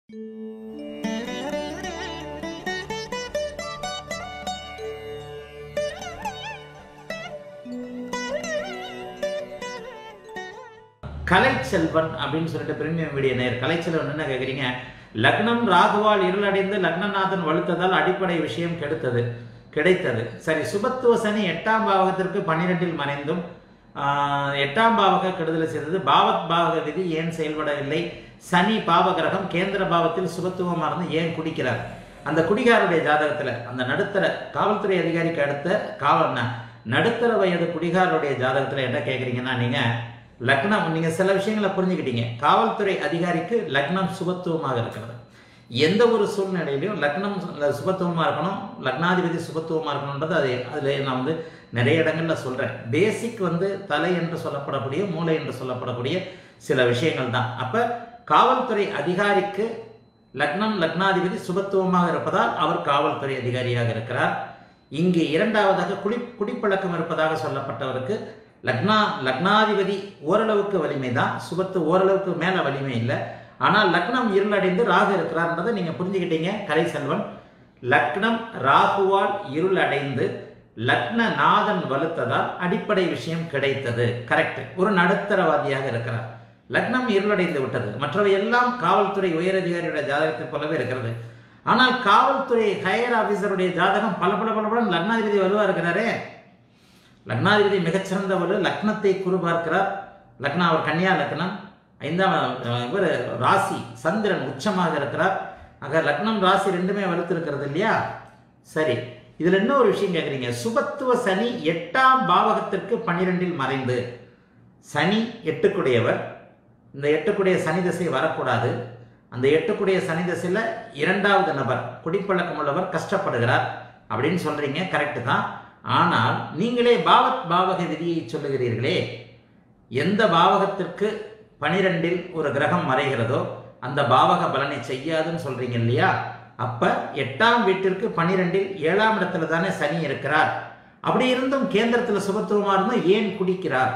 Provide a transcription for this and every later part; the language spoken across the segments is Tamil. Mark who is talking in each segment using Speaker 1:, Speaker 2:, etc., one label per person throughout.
Speaker 1: கலைச்செல்வன் அப்படின்னு சொல்லிட்டு பிரீமியம் வீடியோ நேர் கலைச்செல்வன் என்ன கேட்குறீங்க லக்னம் ராகுவால் இருளடைந்து லக்னநாதன் வலுத்ததால் அடிப்படை விஷயம் கெடுத்தது கிடைத்தது சரி சுபத்துவ சனி எட்டாம் பாவகத்திற்கு பன்னிரெண்டில் மறைந்தும் ஆஹ், எட்டாம் பாவக கெடுதலை செய்தது பாவத் பாவக விதி ஏன் செயல்படவில்லை சனி பாவகிரகம் கேந்திர பாவத்தில் சுபத்துவமா இருந்து ஏன் குடிக்கிறார் அந்த குடிகாருடைய ஜாதகத்துல அந்த நடுத்தர காவல்துறை அதிகாரிக்கு அடுத்த காவல் ந- நடுத்தர வயது குடிகாரருடைய ஜாதகத்துல என்ன கேக்குறீங்கன்னா நீங்க லக்னம் நீங்க சில விஷயங்களை புரிஞ்சுக்கிட்டீங்க காவல்துறை அதிகாரிக்கு லக்னம் சுபத்துவமாக இருக்கிறது எந்த ஒரு சூழ்நிலையிலையும் லக்னம் சு- சுபத்துவமா இருக்கணும் லக்னாதிபதி சுபத்துவமா இருக்கணுன்றது அது அதுல நான் வந்து நிறைய இடங்கள்ல சொல்றேன் பேசிக் வந்து தலை என்று சொல்லப்படக்கூடிய மூளை என்று சொல்லப்படக்கூடிய சில விஷயங்கள் தான் அப்ப காவல்துறை அதிகாரிக்கு லக்னம் லக்னாதிபதி சுபத்துவமாக இருப்பதால் அவர் காவல்துறை அதிகாரியாக இருக்கிறார் இங்கே இரண்டாவதாக குடி குடிப்பழக்கம் இருப்பதாக சொல்லப்பட்டவருக்கு லக்னா லக்னாதிபதி ஓரளவுக்கு வலிமை தான் சுபத்து ஓரளவுக்கு மேல வலிமை இல்லை ஆனால் லக்னம் இருளடைந்து ராகு இருக்கிறார்ன்றதை நீங்க புரிஞ்சுக்கிட்டீங்க கலை செல்வன் லக்னம் ராகுவால் இருளடைந்து லக்ன நாதன் வலுத்ததால் அடிப்படை விஷயம் கிடைத்தது கரெக்ட் ஒரு நடுத்தரவாதியாக இருக்கிறார் லக்னம் இருளடைந்து விட்டது மற்றவை எல்லாம் காவல்துறை உயரதிகாரியுடைய ஜாதகத்தை போலவே இருக்கிறது ஆனால் காவல்துறை ஹையர் ஆபீசருடைய ஜாதகம் பல பல பல பல லக்னாதிபதி வலுவா இருக்கிறாரே லக்னாதிபதி மிகச்சிறந்த வலு லக்னத்தை குரு பார்க்கிறார் லக்னா அவர் கன்னியா லக்னம் ஐந்தாம் அஹ், இவர் ராசி சந்திரன் உச்சமாக இருக்கிறார் ஆக லக்னம் ராசி ரெண்டுமே வலுத்திருக்கிறது இல்லையா சரி இதுல இன்னொரு விஷயம் கேட்குறீங்க சுபத்துவ சனி எட்டாம் பாவகத்திற்கு பன்னிரெண்டில் மறைந்து சனி எட்டுக்குடையவர் இந்த எட்டுக்குடைய சனி திசை வரக்கூடாது அந்த எட்டுக்குடைய சனி திசையில் இரண்டாவது நபர் குடிப்பழக்கம் உள்ளவர் கஷ்டப்படுகிறார் அப்படின்னு சொல்றீங்க கரெக்டு தான் ஆனால் நீங்களே பாவத் பாவக விதியை சொல்லுகிறீர்களே எந்த பாவகத்திற்கு பனிரெண்டில் ஒரு கிரகம் மறைகிறதோ அந்த பாவக பலனை செய்யாதுன்னு சொல்றீங்க இல்லையா அப்ப எட்டாம் வீட்டிற்கு பனிரெண்டில் ஏழாம் இடத்துல தானே சனி இருக்கிறார் அப்படி இருந்தும் கேந்திரத்துல சுபத்துவமா இருந்தும் ஏன் குடிக்கிறார்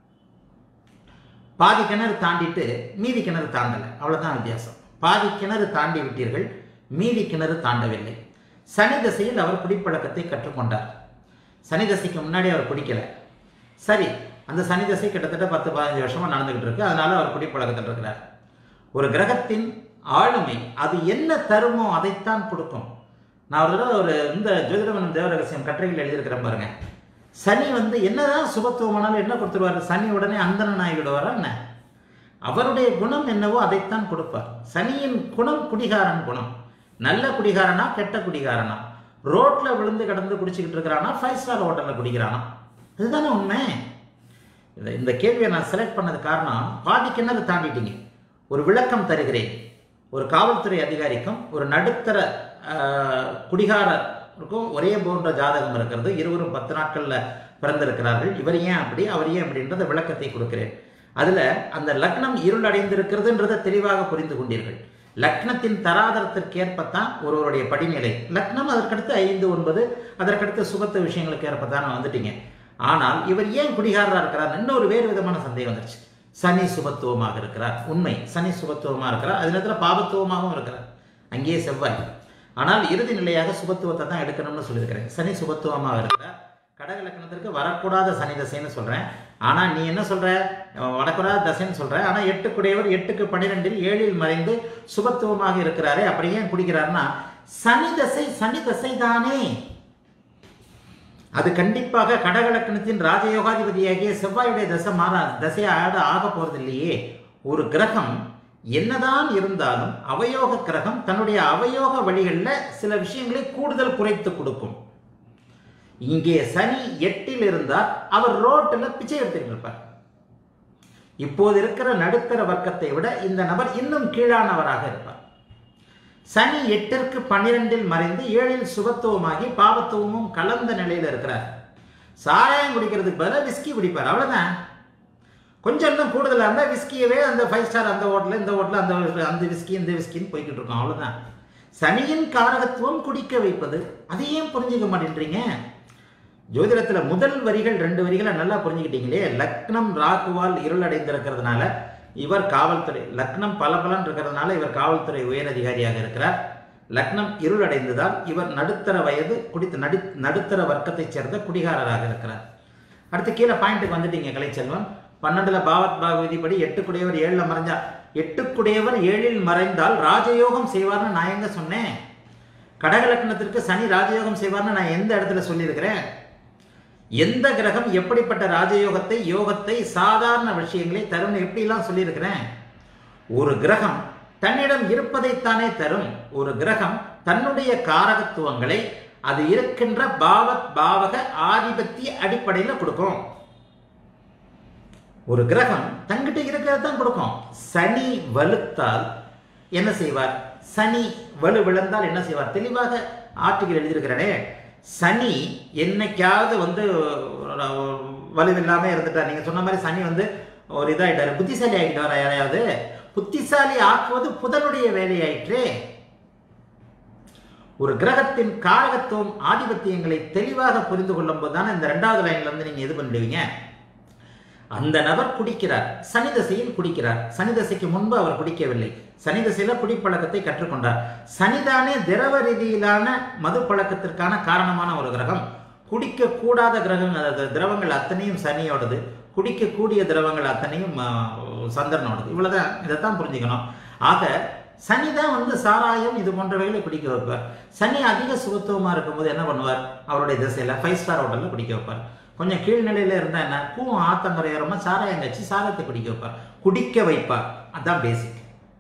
Speaker 1: பாதி கிணறு தாண்டிட்டு மீதி கிணறு தாண்டலை அவ்வளவுதான் வித்தியாசம் பாதி கிணறு தாண்டி விட்டீர்கள் மீதி கிணறு தாண்டவில்லை சனி தசையில் அவர் குடிப்பழக்கத்தை கற்றுக்கொண்டார் சனி தசைக்கு முன்னாடி அவர் குடிக்கல சரி அந்த சனி தசை கிட்டத்தட்ட பத்து பதினஞ்சு வருஷமா நடந்துகிட்டு இருக்கு அதனால அவர் குடிப்பழக்கத்தில் இருக்கிறார் ஒரு கிரகத்தின் ஆளுமை அது என்ன தருமோ அதைத்தான் கொடுக்கும் நான் ஒரு தடவை ஒரு இந்த ஜோதிடமனம் தேவரகசியம் கட்டுரைகள் எழுதியிருக்கிறேன் பாருங்க சனி வந்து என்னதான் சுபத்துவமானாலும் என்ன கொடுத்துருவாரு சனி உடனே அந்தணன் ஆகிவிடுவாரா என்ன அவருடைய குணம் என்னவோ அதைத்தான் கொடுப்பார் சனியின் குணம் குடிகாரன் குணம் நல்ல குடிகாரனா கெட்ட குடிகாரனா ரோட்ல விழுந்து கடந்து குடிச்சுக்கிட்டு இருக்கிறானா ஃபைவ் ஸ்டார் ஹோட்டல்ல குடிக்கிறானா இதுதானே உண்மை இந்த இந்த கேள்வியை நான் செலக்ட் பண்ணது காரணம் பாதி கிணறு தாண்டிட்டீங்க ஒரு விளக்கம் தருகிறேன் ஒரு காவல்துறை அதிகாரிக்கும் ஒரு நடுத்தர ஆஹ், குடிகாரருக்கும் ஒரே போன்ற ஜாதகம் இருக்கிறது இருவரும் பத்து நாட்கள்ல பிறந்திருக்கிறார்கள் இவர் ஏன் அப்படி அவர் ஏன் அப்படின்றத விளக்கத்தை கொடுக்கிறேன் அதுல அந்த லக்னம் இருளடைந்திருக்கிறதுன்றதை தெளிவாக புரிந்து கொண்டீர்கள் லக்னத்தின் தராதரத்திற்கு ஏற்பத்தான் ஒருவருடைய படிநிலை லக்னம் அதற்கடுத்து ஐந்து ஒன்பது அதற்கடுத்து சுபத்த விஷயங்களுக்கு ஏற்பத்தான் வந்துட்டீங்க ஆனால் இவர் ஏன் குடிகாரரா இருக்கிறார் இன்னொரு வேறு விதமான சந்தேகம் வந்துருச்சு சனி சுபத்துவமாக இருக்கிறார் உண்மை சனி சுபத்துவமாக இருக்கிறார் அதே நேரத்தில் பாபத்துவமாகவும் இருக்கிறார் அங்கேயே செவ்வாய் ஆனால் இறுதி நிலையாக சுபத்துவத்தை தான் எடுக்கணும்னு சொல்லியிருக்கிறேன் சனி சுபத்துவமாக இருக்கிறார் கடக லக்னத்திற்கு வரக்கூடாத சனி தசைன்னு சொல்றேன் ஆனா நீ என்ன சொல்ற அஹ் வரக்கூடாத தசைன்னு சொல்ற ஆனா எட்டுக்குடையவர் எட்டுக்கு பன்னிரெண்டில் ஏழில் மறைந்து சுபத்துவமாக இருக்கிறாரே அப்படி ஏன் குடிக்கிறார்னா சனி தசை சனி தசை தானே அது கண்டிப்பாக கடகலக்கணத்தின் ராஜயோகாதிபதியாகிய செவ்வாயுடைய தசை மாறா தசை ஆட ஆக போறது இல்லையே ஒரு கிரகம் என்னதான் இருந்தாலும் அவயோக கிரகம் தன்னுடைய அவயோக வழிகளில் சில விஷயங்களை கூடுதல் குறைத்து கொடுக்கும் இங்கே சனி எட்டில் இருந்தால் அவர் ரோட்டில் பிச்சை எடுத்துக்கிட்டு இருப்பார் இப்போது இருக்கிற நடுத்தர வர்க்கத்தை விட இந்த நபர் இன்னும் கீழானவராக இருப்பார் சனி எட்டிற்கு பன்னிரெண்டில் மறைந்து ஏழில் சுபத்துவமாகி பாவத்துவமும் கலந்த நிலையில் இருக்கிறார் சாராயம் குடிக்கிறதுக்கு பதிலாக விஸ்கி குடிப்பார் அவ்வளவுதான் கொஞ்சம் இன்னும் கூடுதலாக இருந்தால் விஸ்கியவே அந்த ஃபைவ் ஸ்டார் அந்த ஹோட்டலில் இந்த ஹோட்டலில் அந்த அந்த விஸ்கி இந்த விஸ்கின்னு போய்கிட்டு இருக்கோம் அவ்வளவுதான் சனியின் காரகத்துவம் குடிக்க வைப்பது அதையும் புரிஞ்சுக்க மாட்டேன்றீங்க ஜோதிடத்துல முதல் வரிகள் ரெண்டு வரிகளை நல்லா புரிஞ்சுக்கிட்டீங்களே லக்னம் ராகுவால் இருளடைந்திருக்கிறதுனால இவர் காவல்துறை லக்னம் பல பலன் இருக்கிறதுனால இவர் காவல்துறை உயர் அதிகாரியாக இருக்கிறார் லக்னம் இருளடைந்ததால் இவர் நடுத்தர வயது குடித்த நடு நடுத்தர வர்க்கத்தைச் சேர்ந்த குடிகாரராக இருக்கிறார் அடுத்து கீழே பாயிண்ட்டுக்கு வந்துட்டீங்க கலைச்செல்வன் பன்னெண்டுல பாவத் பாக விதிப்படி எட்டுக்குடையவர் ஏழுல மறைஞ்சா எட்டுக்குடையவர் ஏழில் மறைந்தால் ராஜயோகம் செய்வார்னு நான் எங்க சொன்னேன் கடகலக்கணத்திற்கு சனி ராஜயோகம் செய்வார்னு நான் எந்த இடத்துல சொல்லியிருக்கிறேன் எந்த கிரகம் எப்படிப்பட்ட ராஜயோகத்தை யோகத்தை சாதாரண விஷயங்களை தரும்னு எப்படிலாம் சொல்லியிருக்கிறேன் ஒரு கிரகம் தன்னிடம் இருப்பதைத்தானே தரும் ஒரு கிரகம் தன்னுடைய காரகத்துவங்களை அது இருக்கின்ற பாவத் பாவக ஆதிபத்திய அடிப்படையில் கொடுக்கும் ஒரு கிரகம் தங்கிட்ட இருக்கிறது தான் கொடுக்கும் சனி வலுத்தால் என்ன செய்வார் சனி வலு விழுந்தால் என்ன செய்வார் தெளிவாக ஆர்டிகல் எழுதியிருக்கிறனே சனி என்னைக்காவது வந்து வலுவில்லாம இருந்துட்டார் நீங்க சொன்ன மாதிரி சனி வந்து ஒரு இதாயிட்டாரு புத்திசாலி ஆகிட்டாரா யாரையாவது புத்திசாலி ஆக்குவது புதனுடைய வேலையாயிற்றே ஒரு கிரகத்தின் காரகத்துவம் ஆதிபத்தியங்களை தெளிவாக புரிந்து கொள்ளும் போது தானே இந்த ரெண்டாவது லைன்ல இருந்து நீங்க இது பண்ணிடுவீங்க அந்த நபர் குடிக்கிறார் சனி தசையில் குடிக்கிறார் சனி தசைக்கு முன்பு அவர் குடிக்கவில்லை சனி தசையில குடிப்பழக்கத்தை கற்றுக்கொண்டார் சனிதானே திரவ ரீதியிலான மது பழக்கத்திற்கான காரணமான ஒரு கிரகம் குடிக்க கூடாத கிரகம் அதாவது திரவங்கள் அத்தனையும் சனியோடது குடிக்கக்கூடிய திரவங்கள் அத்தனையும் சந்திரனோடது இவ்வளவுதான் இதைத்தான் புரிஞ்சுக்கணும் ஆக சனி தான் வந்து சாராயம் இது போன்றவைகளை குடிக்க வைப்பார் சனி அதிக சுகத்துவமா இருக்கும்போது என்ன பண்ணுவார் அவருடைய திசையில ஃபைவ் ஸ்டார் ஹோட்டல்ல குடிக்க வைப்பார் கொஞ்சம் கீழ்நிலையில இருந்தா என்ன கூவம் ஆத்தங்கரையோரமா சாராயம் கட்சி சாரத்தை குடிக்க வைப்பார் குடிக்க வைப்பார் அதான் பேசிக்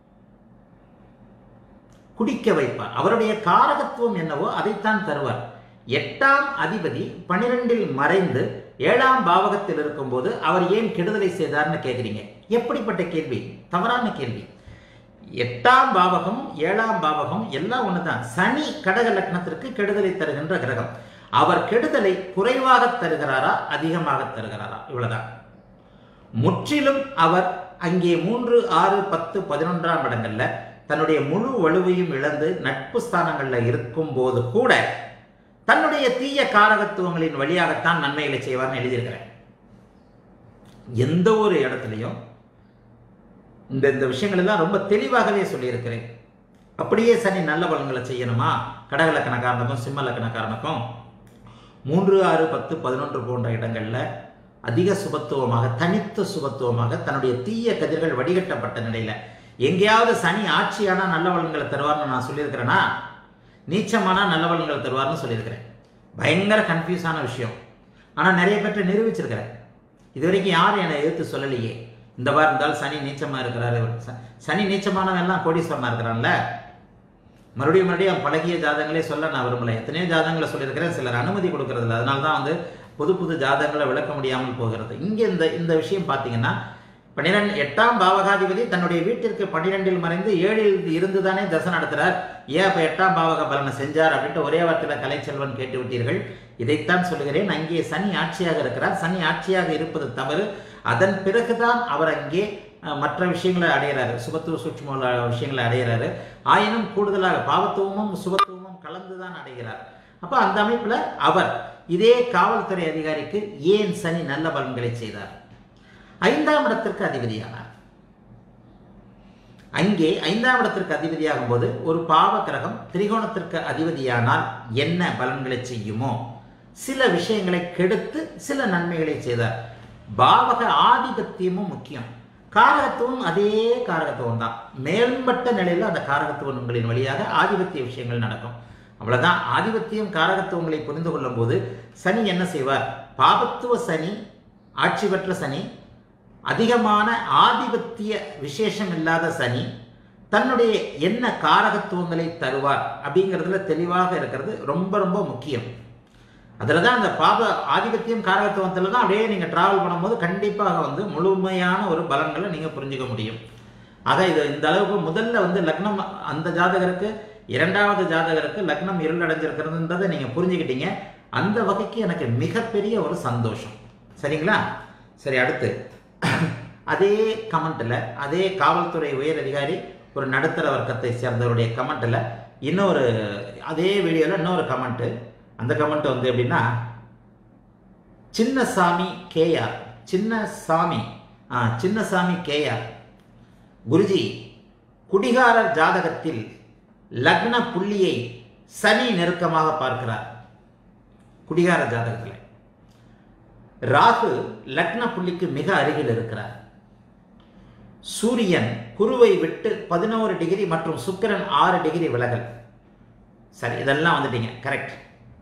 Speaker 1: குடிக்க வைப்பார் அவருடைய காரகத்துவம் என்னவோ அதைத்தான் தருவார் எட்டாம் அதிபதி பனிரெண்டில் மறைந்து ஏழாம் பாவகத்தில் இருக்கும்போது அவர் ஏன் கெடுதலை செய்தார்னு கேட்குறீங்க எப்படிப்பட்ட கேள்வி தவறான கேள்வி எட்டாம் பாவகம் ஏழாம் பாவகம் எல்லாம் ஒண்ணுதான் சனி கடக லக்னத்திற்கு கெடுதலை தருகின்ற கிரகம் அவர் கெடுதலை குறைவாக தருகிறாரா அதிகமாக தருகிறாரா இவ்வளவுதான் முற்றிலும் அவர் அங்கே மூன்று ஆறு பத்து பதினொன்றாம் இடங்கள்ல தன்னுடைய முழு வலுவையும் இழந்து நட்பு ஸ்தானங்கள்ல இருக்கும் போது கூட தன்னுடைய தீய காரகத்துவங்களின் வழியாகத்தான் நன்மைகளை செய்வார்னு எழுதியிருக்கிறேன் எந்த ஒரு இடத்துலையும் இந்த இந்த விஷயங்கள் எல்லாம் ரொம்ப தெளிவாகவே சொல்லியிருக்கிறேன் அப்படியே சனி நல்ல பலன்களை செய்யணுமா கடகலக்கணக்காரனுக்கும் சிம்ம லக்கணக்காரனுக்கும் மூன்று ஆறு பத்து பதினொன்று போன்ற இடங்கள்ல அதிக சுபத்துவமாக தனித்த சுபத்துவமாக தன்னுடைய தீய கதிர்கள் வடிகட்டப்பட்ட நிலையில எங்கேயாவது சனி ஆட்சியானா நல்ல பலன்களை தருவார்னு நான் சொல்லியிருக்கிறேன்னா நீச்சமானா நல்ல பலன்களை தருவார்னு சொல்லியிருக்கிறேன் பயங்கர கன்ஃபியூஸான விஷயம் ஆனால் நிறைய பேர்ட்ட நிரூபிச்சிருக்கிறேன் இது வரைக்கும் யாரும் என்னை எதிர்த்து சொல்லலையே இந்த வாரம் இருந்தால் சனி நீச்சமா இருக்கிறாரு ச- சனி நீச்சமானவன் எல்லாம் கோடீஸ்வரனா இருக்கிறான்ல மறுபடியும் மறுபடியும் பழகிய ஜாதகங்களே சொல்ல நான் விரும்பல எத்தனையோ ஜாதகங்களை சொல்லியிருக்கிறேன் சிலர் அனுமதி கொடுக்கறதில்ல அதனால தான் வந்து புது புது ஜாதகங்களை விளக்க முடியாமல் போகிறது இங்கே இந்த இந்த விஷயம் பார்த்தீங்கன்னா பன்னிரெண்டு எட்டாம் பாவகாதிபதி தன்னுடைய வீட்டிற்கு பன்னிரெண்டில் மறைந்து ஏழில் இருந்து தானே தசை நடத்துறார் ஏன் அப்ப எட்டாம் பாவக பலனை செஞ்சார் அப்படின்ட்டு ஒரே வார்த்தையில கலைச்செல்வன் கேட்டு விட்டீர்கள் இதைத்தான் சொல்லுகிறேன் அங்கே சனி ஆட்சியாக இருக்கிறார் சனி ஆட்சியாக இருப்பது தவறு அதன் பிறகுதான் அவர் அங்கே அஹ், மற்ற விஷயங்களை அடையிறாரு சுபத்துவ சூட்சும விஷயங்களை அடையிறாரு ஆயினும் கூடுதலாக பாவத்துவமும் சுபத்துவமும் கலந்துதான் அடைகிறார் அப்ப அந்த அமைப்புல அவர் இதே காவல்துறை அதிகாரிக்கு ஏன் சனி நல்ல பலன்களை செய்தார் ஐந்தாம் இடத்திற்கு அதிபதியானார் அங்கே ஐந்தாம் இடத்திற்கு அதிபதியாகும் போது ஒரு பாவ கிரகம் திரிகோணத்திற்கு அதிபதியானால் என்ன பலன்களை செய்யுமோ சில விஷயங்களை கெடுத்து சில நன்மைகளை செய்தார் பாவக ஆதிபத்தியமும் முக்கியம் காரகத்துவம் அதே காரகத்துவம் தான் மேம்பட்ட நிலையில் அந்த காரகத்துவங்களின் வழியாக ஆதிபத்திய விஷயங்கள் நடக்கும் அவ்வளவுதான் ஆதிபத்தியம் காரகத்துவங்களை புரிந்து கொள்ளும் போது சனி என்ன செய்வார் பாபத்துவ சனி ஆட்சி பெற்ற சனி அதிகமான ஆதிபத்திய விசேஷம் இல்லாத சனி தன்னுடைய என்ன காரகத்துவங்களை தருவார் அப்படிங்கிறதுல தெளிவாக இருக்கிறது ரொம்ப ரொம்ப முக்கியம் அதில் தான் அந்த பாப ஆதிபத்தியம் காரகத்துவத்தில் தான் அப்படியே நீங்கள் ட்ராவல் பண்ணும்போது கண்டிப்பாக வந்து முழுமையான ஒரு பலன்களை நீங்கள் புரிஞ்சுக்க முடியும் ஆக இது இந்த அளவுக்கு முதல்ல வந்து லக்னம் அந்த ஜாதகருக்கு இரண்டாவது ஜாதகருக்கு லக்னம் இருளடைஞ்சிருக்கிறதுன்றதை நீங்கள் புரிஞ்சுக்கிட்டீங்க அந்த வகைக்கு எனக்கு மிகப்பெரிய ஒரு சந்தோஷம் சரிங்களா சரி அடுத்து அதே கமெண்ட்டில் அதே காவல்துறை உயர் அதிகாரி ஒரு நடுத்தர வர்க்கத்தை சேர்ந்தவருடைய கமெண்ட்டில் இன்னொரு அதே வீடியோவில் இன்னொரு கமெண்ட்டு அந்த கமெண்ட் வந்து எப்படின்னா சின்னசாமி கேஆர் சின்னசாமி ஆ சின்னசாமி கேஆர் குருஜி குடிகாரர் ஜாதகத்தில் லக்ன புள்ளியை சனி நெருக்கமாக பார்க்கிறார் குடிகார ஜாதகத்தில் ராகு லக்ன புள்ளிக்கு மிக அருகில் இருக்கிறார் சூரியன் குருவை விட்டு பதினோரு டிகிரி மற்றும் சுக்கிரன் ஆறு டிகிரி விலகல் சரி இதெல்லாம் வந்துட்டீங்க கரெக்ட்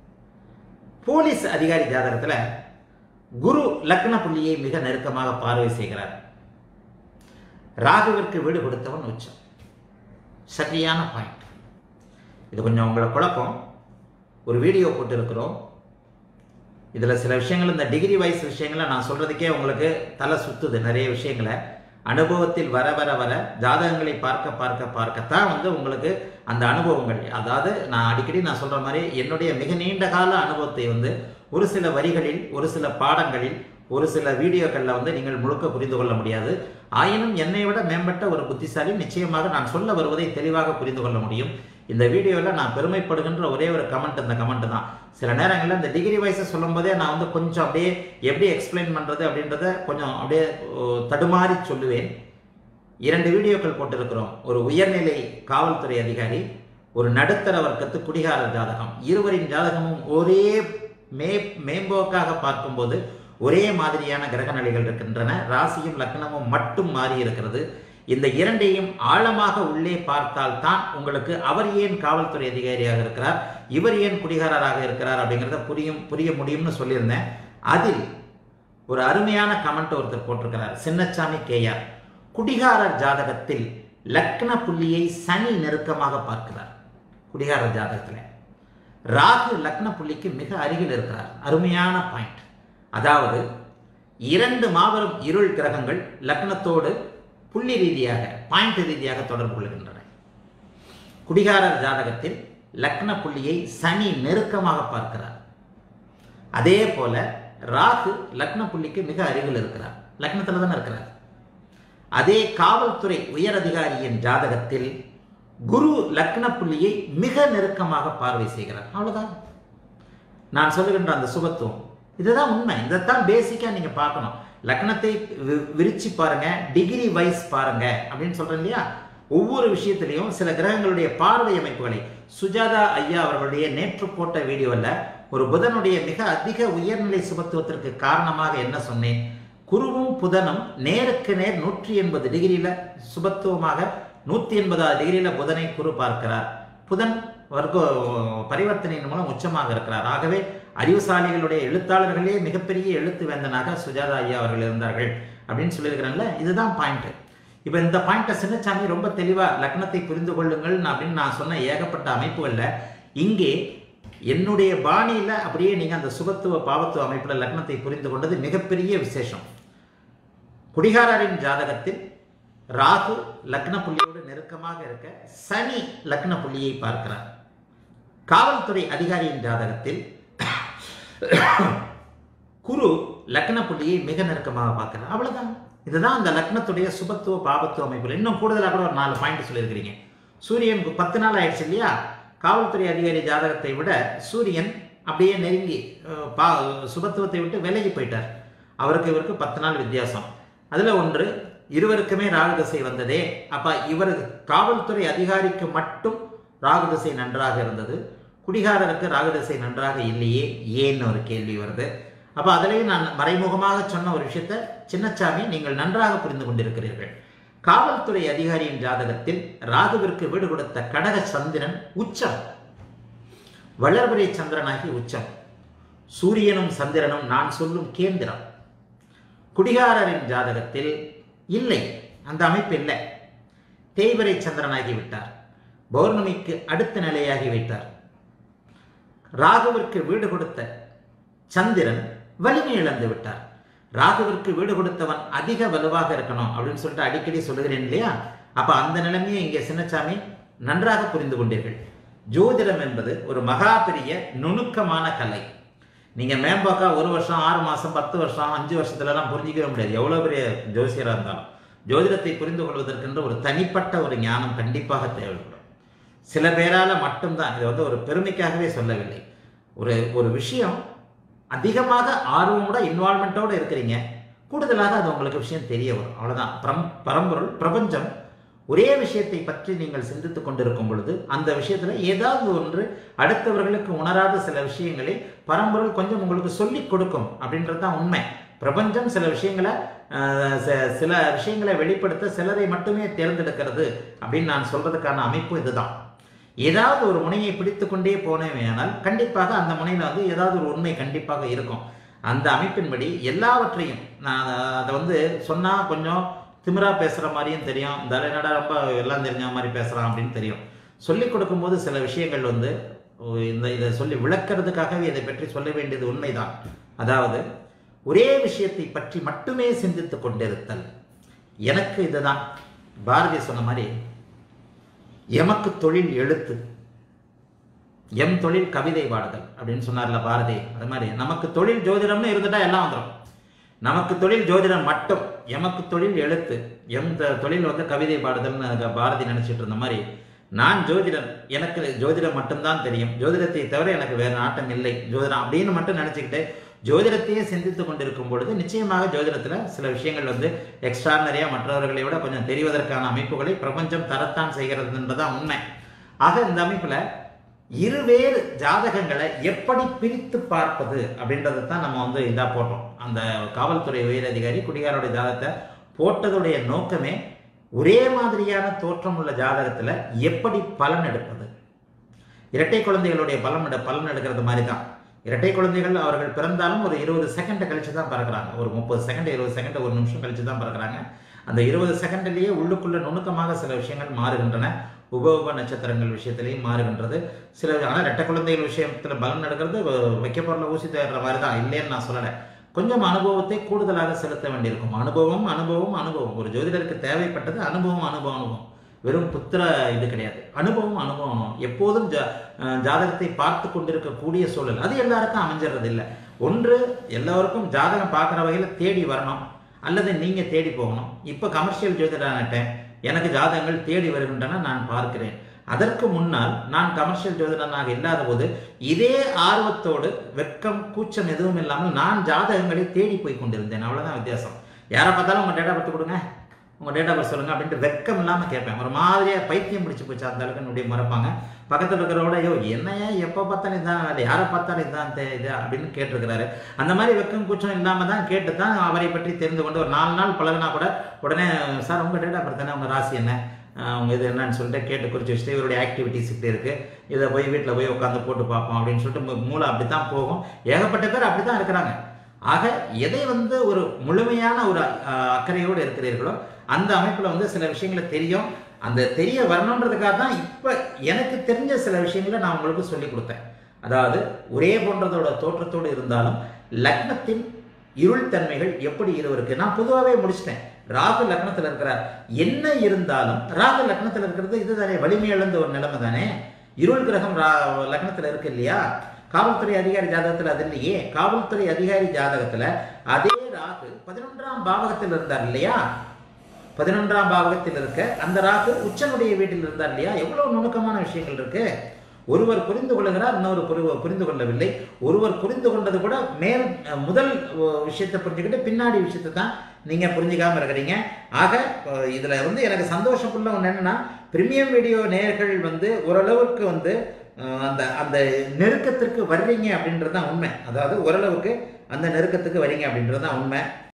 Speaker 1: போலீஸ் அதிகாரி ஜாதகத்தில் குரு லக்ன புள்ளியை மிக நெருக்கமாக பார்வை செய்கிறார் ராகுவிற்கு வீடு கொடுத்தவன் உச்சம் சரியான பாயிண்ட் இது கொஞ்சம் உங்களை குழப்பம் ஒரு வீடியோ போட்டிருக்கிறோம் இதில் சில விஷயங்கள் இந்த டிகிரி வைஸ் விஷயங்களை நான் சொல்கிறதுக்கே உங்களுக்கு தலை சுத்துது நிறைய விஷயங்களை அனுபவத்தில் வர வர வர ஜாதகங்களை பார்க்க பார்க்க பார்க்கத்தான் வந்து உங்களுக்கு அந்த அனுபவங்கள் அதாவது நான் அடிக்கடி நான் சொல்கிற மாதிரி என்னுடைய மிக நீண்ட கால அனுபவத்தை வந்து ஒரு சில வரிகளில் ஒரு சில பாடங்களில் ஒரு சில வீடியோக்களில் வந்து நீங்கள் முழுக்க புரிந்து கொள்ள முடியாது ஆயினும் என்னை விட மேம்பட்ட ஒரு புத்திசாலி நிச்சயமாக நான் சொல்ல வருவதை தெளிவாக புரிந்து கொள்ள முடியும் இந்த வீடியோவில் நான் பெருமைப்படுகின்ற ஒரே ஒரு கமெண்ட் இந்த கமெண்ட் தான் சில நேரங்களில் இந்த டிகிரி வைஸை சொல்லும் போதே நான் வந்து கொஞ்சம் அப்படியே எப்படி எக்ஸ்பிளைன் பண்ணுறது அப்படின்றத கொஞ்சம் அப்படியே ஓ, தடுமாறி சொல்லுவேன் இரண்டு வீடியோக்கள் போட்டிருக்கிறோம் ஒரு உயர்நிலை காவல்துறை அதிகாரி ஒரு நடுத்தர வர்க்கத்து குடிகாரர் ஜாதகம் இருவரின் ஜாதகமும் ஒரே மே மேம்போக்காக பார்க்கும்போது ஒரே மாதிரியான கிரக நிலைகள் இருக்கின்றன ராசியும் லக்னமும் மட்டும் மாறி இருக்கிறது இந்த இரண்டையும் ஆழமாக உள்ளே பார்த்தால் தான் உங்களுக்கு அவர் ஏன் காவல்துறை அதிகாரியாக இருக்கிறார் இவர் ஏன் குடிகாரராக இருக்கிறார் அப்படிங்கிறத புரியும் புரிய முடியும்னு சொல்லியிருந்தேன் அதில் ஒரு அருமையான கமெண்ட் ஒருத்தர் போட்டிருக்கிறார் சின்னச்சாமி கேஆர் குடிகாரர் ஜாதகத்தில் லக்ன புள்ளியை சனி நெருக்கமாக பார்க்கிறார் குடிகாரர் ஜாதகத்தில் ராகு லக்ன புள்ளிக்கு மிக அருகில் இருக்கிறார் அருமையான பாயிண்ட் அதாவது இரண்டு மாபெரும் இருள் கிரகங்கள் லக்னத்தோடு புள்ளி ரீதியாக பாயிண்ட் ரீதியாக தொடர்பு கொள்கின்றன குடிகாரர் ஜாதகத்தில் லக்ன புள்ளியை சனி நெருக்கமாக பார்க்கிறார் அதே போல ராகு லக்ன புள்ளிக்கு மிக அருகில் இருக்கிறார் லக்னத்தில் தானே இருக்கிறார் அதே காவல்துறை உயர் அதிகாரியின் ஜாதகத்தில் குரு லக்ன புள்ளியை மிக நெருக்கமாக பார்வை செய்கிறார் அவ்வளவுதான் நான் சொல்லுகின்ற அந்த சுபத்துவம் இதுதான் உண்மை இதைத்தான் பேசிக்கா நீங்க பார்க்கணும் லக்னத்தை வி- விரிச்சு பாருங்க டிகிரி வைஸ் பாருங்க அப்படின்னு சொல்றேன் இல்லையா ஒவ்வொரு விஷயத்திலையும் சில கிரகங்களுடைய பார்வை அமைப்புகளை சுஜாதா ஐயா அவர்களுடைய நேற்று போட்ட வீடியோவில் ஒரு புதனுடைய மிக அதிக உயர்நிலை சுபத்துவத்திற்கு காரணமாக என்ன சொன்னேன் குருவும் புதனும் நேருக்கு நேர் நூற்றி எண்பது டிகிரியில சுபத்துவமாக நூற்றி எண்பதாவது டிகிரியில புதனை குரு பார்க்கிறார் புதன் வர்க்க பரிவர்த்தனையின் மூலம் உச்சமாக இருக்கிறார் ஆகவே அறிவுசாலிகளுடைய எழுத்தாளர்களே மிகப்பெரிய எழுத்து வேந்தனாக சுஜாதா ஐயா அவர்கள் இருந்தார்கள் அப்படின்னு சொல்லியிருக்கிறேன்ல இதுதான் பாயிண்ட் இப்போ இந்த பாயிண்ட்டை சின்னசாமி ரொம்ப தெளிவா லக்னத்தை புரிந்து கொள்ளுங்கள் அப்படின்னு நான் சொன்ன ஏகப்பட்ட அமைப்புகள்ல இங்கே என்னுடைய பாணியில அப்படியே நீங்க அந்த சுபத்துவ பாவத்துவ அமைப்புல லக்னத்தை புரிந்து கொண்டது மிகப்பெரிய விசேஷம் குடிகாரரின் ஜாதகத்தில் ராகு லக்ன புள்ளியோடு நெருக்கமாக இருக்க சனி லக்ன புள்ளியை பார்க்கிறார் காவல்துறை அதிகாரியின் ஜாதகத்தில் குரு லக்ன புள்ளியை மிக நெருக்கமாக பார்க்கிறார் அவ்வளவுதான் இதுதான் அந்த லக்னத்துடைய சுபத்துவ பாபத்துவ அமைப்புகள் இன்னும் கூடுதலாக கூட ஒரு நாலு பாயிண்ட் சொல்லியிருக்கிறீங்க சூரியன் பத்து நாள் ஆயிடுச்சு இல்லையா காவல்துறை அதிகாரி ஜாதகத்தை விட சூரியன் அப்படியே நெருங்கி அஹ், பா சுபத்துவத்தை விட்டு விலகி போயிட்டார் அவருக்கு இவருக்கு பத்து நாள் வித்தியாசம் அதுல ஒன்று இருவருக்குமே ராகு திசை வந்ததே அப்ப இவர் காவல்துறை அதிகாரிக்கு மட்டும் ராகு திசை நன்றாக இருந்தது குடிகாரருக்கு ராகு திசை நன்றாக இல்லையே ஏன்னு ஒரு கேள்வி வருது அப்ப அதிலேயும் நான் மறைமுகமாக சொன்ன ஒரு விஷயத்தை சின்னச்சாமி நீங்கள் நன்றாக புரிந்து கொண்டிருக்கிறீர்கள் காவல்துறை அதிகாரியின் ஜாதகத்தில் ராகுவிற்கு வீடு கொடுத்த கடக சந்திரன் உச்சம் வளர்பிறை சந்திரனாகி உச்சம் சூரியனும் சந்திரனும் நான் சொல்லும் கேந்திரம் குடிகாரரின் ஜாதகத்தில் இல்லை அந்த அமைப்பு இல்லை தேய்வரை சந்திரனாகி விட்டார் பௌர்ணமிக்கு அடுத்த நிலையாகி விட்டார் ராகுவிற்கு வீடு கொடுத்த சந்திரன் வலிமை இழந்து விட்டார் ராகுவிற்கு வீடு கொடுத்தவன் அதிக வலுவாக இருக்கணும் அப்படின்னு சொல்லிட்டு அடிக்கடி சொல்லுகிறேன் இல்லையா அப்ப அந்த நிலைமையை இங்கே சின்னசாமி நன்றாக புரிந்து கொண்டீர்கள் ஜோதிடம் என்பது ஒரு மகா பெரிய நுணுக்கமான கலை நீங்க மேம்போக்கா ஒரு வருஷம் ஆறு மாசம் பத்து வருஷம் அஞ்சு வருஷத்துலலாம் புரிஞ்சிக்கவே முடியாது எவ்வளவு பெரிய ஜோசியரா இருந்தாலும் ஜோதிடத்தை புரிந்து கொள்வதற்கென்ற ஒரு தனிப்பட்ட ஒரு ஞானம் கண்டிப்பாக தேவைப்படும் சில பேரால மட்டும்தான் இது வந்து ஒரு பெருமைக்காகவே சொல்லவில்லை ஒரு ஒரு விஷயம் அதிகமாக ஆர்வமோட இன்வால்மெண்ட்டோட இருக்கிறீங்க கூடுதலாக அது உங்களுக்கு விஷயம் தெரிய வரும் அவ்வளவுதான் பரம் பரம்பொருள் பிரபஞ்சம் ஒரே விஷயத்தை பற்றி நீங்கள் சிந்தித்துக் கொண்டிருக்கும் பொழுது அந்த விஷயத்துல ஏதாவது ஒன்று அடுத்தவர்களுக்கு உணராத சில விஷயங்களை பரம்பொருள் கொஞ்சம் உங்களுக்கு சொல்லிக் கொடுக்கும் அப்படின்றது தான் உண்மை பிரபஞ்சம் சில விஷயங்களை அஹ், ச- சில விஷயங்களை வெளிப்படுத்த சிலரை மட்டுமே தேர்ந்தெடுக்கிறது அப்படின்னு நான் சொல்றதுக்கான அமைப்பு இதுதான் ஏதாவது ஒரு முனையை பிடித்து கொண்டே போனேனால் கண்டிப்பாக அந்த முனையில் வந்து ஏதாவது ஒரு உண்மை கண்டிப்பாக இருக்கும் அந்த அமைப்பின்படி எல்லாவற்றையும் நான் அத- அதை வந்து சொன்னால் கொஞ்சம் திமிரா பேசுகிற மாதிரியும் தெரியும் இந்த ஆளு என்னடா ரொம்ப எல்லாம் தெரிஞ்ச மாதிரி பேசுகிறான் அப்படின்னு தெரியும் சொல்லிக் கொடுக்கும்போது சில விஷயங்கள் வந்து ஓ, இந்த இதை சொல்லி விளக்கிறதுக்காகவே இதை பற்றி சொல்ல வேண்டியது உண்மைதான் அதாவது ஒரே விஷயத்தை பற்றி மட்டுமே சிந்தித்துக் கொண்டிருத்தல் எனக்கு இதுதான் பாரதி சொன்ன மாதிரி எமக்கு தொழில் எழுத்து எம் தொழில் கவிதை பாடுதல் அப்படின்னு சொன்னார்ல பாரதி அது மாதிரி நமக்கு தொழில் ஜோதிடம்னு இருந்துட்டா எல்லாம் வந்துடும் நமக்கு தொழில் ஜோதிடம் மட்டும் எமக்கு தொழில் எழுத்து எம் த- தொழில் வந்து கவிதை பாடுதல்னு அங்க பாரதி நினைச்சிட்டு இருந்த மாதிரி நான் ஜோதிடன் எனக்கு ஜோதிடம் மட்டும்தான் தெரியும் ஜோதிடத்தை தவிர எனக்கு வேறு நாட்டம் இல்லை ஜோதிடம் அப்படின்னு மட்டும் நினச்சிக்கிட்டு ஜோதிடத்தையே சிந்தித்து கொண்டிருக்கும் பொழுது நிச்சயமாக ஜோதிடத்தில் சில விஷயங்கள் வந்து எக்ஸ்ட்ரானரியாக மற்றவர்களை விட கொஞ்சம் தெரிவதற்கான அமைப்புகளை பிரபஞ்சம் தரத்தான் செய்கிறது என்பதுதான் உண்மை ஆக இந்த அமைப்பில் இருவேறு ஜாதகங்களை எப்படி பிரித்து பார்ப்பது அப்படின்றத தான் நம்ம வந்து இதாக போட்டோம் அந்த காவல்துறை உயரதிகாரி குடிகாரோட ஜாதகத்தை போட்டதுடைய நோக்கமே ஒரே மாதிரியான தோற்றம் உள்ள ஜாதகத்தில் எப்படி பலன் எடுப்பது இரட்டை குழந்தைகளுடைய பலன் எடு பலன் எடுக்கிறது மாதிரி தான் இரட்டை குழந்தைகள் அவர்கள் பிறந்தாலும் ஒரு இருபது செகண்ட் கழிச்சு தான் பிறக்கிறாங்க ஒரு முப்பது செகண்ட் இருபது செகண்ட் ஒரு நிமிஷம் கழிச்சு தான் பிறக்கிறாங்க அந்த இருபது செகண்ட்லேயே உள்ளுக்குள்ள நுணுக்கமாக சில விஷயங்கள் மாறுகின்றன உப உப நட்சத்திரங்கள் விஷயத்திலையும் மாறுகின்றது சில ஆனால் ரெட்டை குழந்தைகள் விஷயத்தில் பலன் எடுக்கிறது வ- வைக்க பொருளை ஊசி தேடுற மாதிரி தான் இல்லைன்னு நான் சொல்லலை கொஞ்சம் அனுபவத்தை கூடுதலாக செலுத்த வேண்டியிருக்கும் அனுபவம் அனுபவம் அனுபவம் ஒரு ஜோதிடருக்கு தேவைப்பட்டது அனுபவம் அனுபவம் அனுபவம் வெறும் புத்திர இது கிடையாது அனுபவம் அனுபவம் எப்போதும் ஜா அஹ் ஜாதகத்தை பார்த்து கொண்டிருக்கக்கூடிய சூழல் அது எல்லாருக்கும் அமைஞ்சிடுறது இல்லை ஒன்று எல்லோருக்கும் ஜாதகம் பார்க்குற வகையில் தேடி வரணும் அல்லது நீங்கள் தேடி போகணும் இப்போ கமர்ஷியல் ஜோதிடர்கிட்ட எனக்கு ஜாதகங்கள் தேடி வருகின்றன நான் பார்க்கிறேன் அதற்கு முன்னால் நான் கமர்ஷியல் ஜோதிடனாக இல்லாத போது இதே ஆர்வத்தோடு வெட்கம் கூச்சம் எதுவும் இல்லாமல் நான் ஜாதகங்களை தேடி போய் கொண்டிருந்தேன் அவ்வளவுதான் வித்தியாசம் யாரை பார்த்தாலும் உங்க டேட்டா பர்த் கொடுங்க உங்க டேட்டா பர்த் சொல்லுங்க அப்படின்ட்டு வெட்கம் இல்லாம கேட்பேன் ஒரு மாதிரியா பைத்தியம் பிடிச்சு போச்சு அந்த அளவுக்கு என்னுடைய மறப்பாங்க பக்கத்துல இருக்கிறவட ஐயோ என்னையா எப்போ பார்த்தாலும் இதான் வேலை யாரை பார்த்தாலும் இதான் தே- இது அப்படின்னு கேட்டிருக்கிறாரு அந்த மாதிரி வெக்கம் கூச்சம் இல்லாம தான் கேட்டு தான் அவரை பற்றி தெரிந்து கொண்டு ஒரு நாலு நாள் பழகுனா கூட உடனே சார் உங்க டேட்டா பர்த் என்ன உங்க ராசி என்ன ஆஹ் உங்க இது என்னன்னு சொல்லிட்டு கேட்டு குறிச்சு வச்சுட்டு இவருடைய ஆக்டிவிட்டிஸ் இப்படி இருக்கு இதை போய் வீட்டில் போய் உட்காந்து போட்டு பார்ப்போம் அப்படின்னு சொல்லிட்டு மூ- மூளை அப்படி தான் போகும் ஏகப்பட்ட பேர் அப்படி தான் இருக்கிறாங்க ஆக எதை வந்து ஒரு முழுமையான ஒரு ஆஹ், அக்கறையோடு இருக்கிறீர்களோ அந்த அமைப்பில் வந்து சில விஷயங்களை தெரியும் அந்த தெரிய வரணுன்றதுக்காக தான் இப்போ எனக்கு தெரிஞ்ச சில விஷயங்களை நான் உங்களுக்கு சொல்லி கொடுத்தேன் அதாவது ஒரே போன்றதோட தோற்றத்தோடு இருந்தாலும் லக்னத்தின் இருள் தன்மைகள் எப்படி இருவருக்கு நான் பொதுவாகவே முடிச்சிட்டேன் ராகு லக்னத்தில் இருக்கிறார் என்ன இருந்தாலும் ராகு லக்னத்தில் இருக்கிறது இதுதானே வலிமை இழந்த ஒரு நிலைமை தானே இருள் கிரகம் ரா லக்னத்தில் இருக்கு இல்லையா காவல்துறை அதிகாரி ஜாதகத்தில் அது இல்லையே காவல்துறை அதிகாரி ஜாதகத்தில் அதே ராகு பதினொன்றாம் பாவகத்தில் இருந்தார் இல்லையா பதினொன்றாம் பாவகத்தில் இருக்க அந்த ராகு உச்சனுடைய வீட்டில் இருந்தார் இல்லையா எவ்வளவு நுணுக்கமான விஷயங்கள் இருக்கு ஒருவர் புரிந்து கொள்கிறார் இன்னொரு புரி- புரிந்து கொள்ளவில்லை ஒருவர் புரிந்து கொண்டது கூட மேல் அஹ், முதல் அஹ், விஷயத்தை புரிஞ்சுக்கிட்டு பின்னாடி விஷயத்தை தான் நீங்க புரிஞ்சுக்காம இருக்கிறீங்க ஆக அஹ், இதுல வந்து எனக்கு சந்தோஷப்புள்ள ஒன்று என்னன்னா பிரீமியம் வீடியோ நேயர்கள் வந்து ஓரளவுக்கு வந்து அஹ், அந்த அந்த நெருக்கத்திற்கு வர்றீங்க அப்படின்றது தான் உண்மை அதாவது ஓரளவுக்கு அந்த நெருக்கத்துக்கு வரீங்க அப்படின்றது தான் உண்மை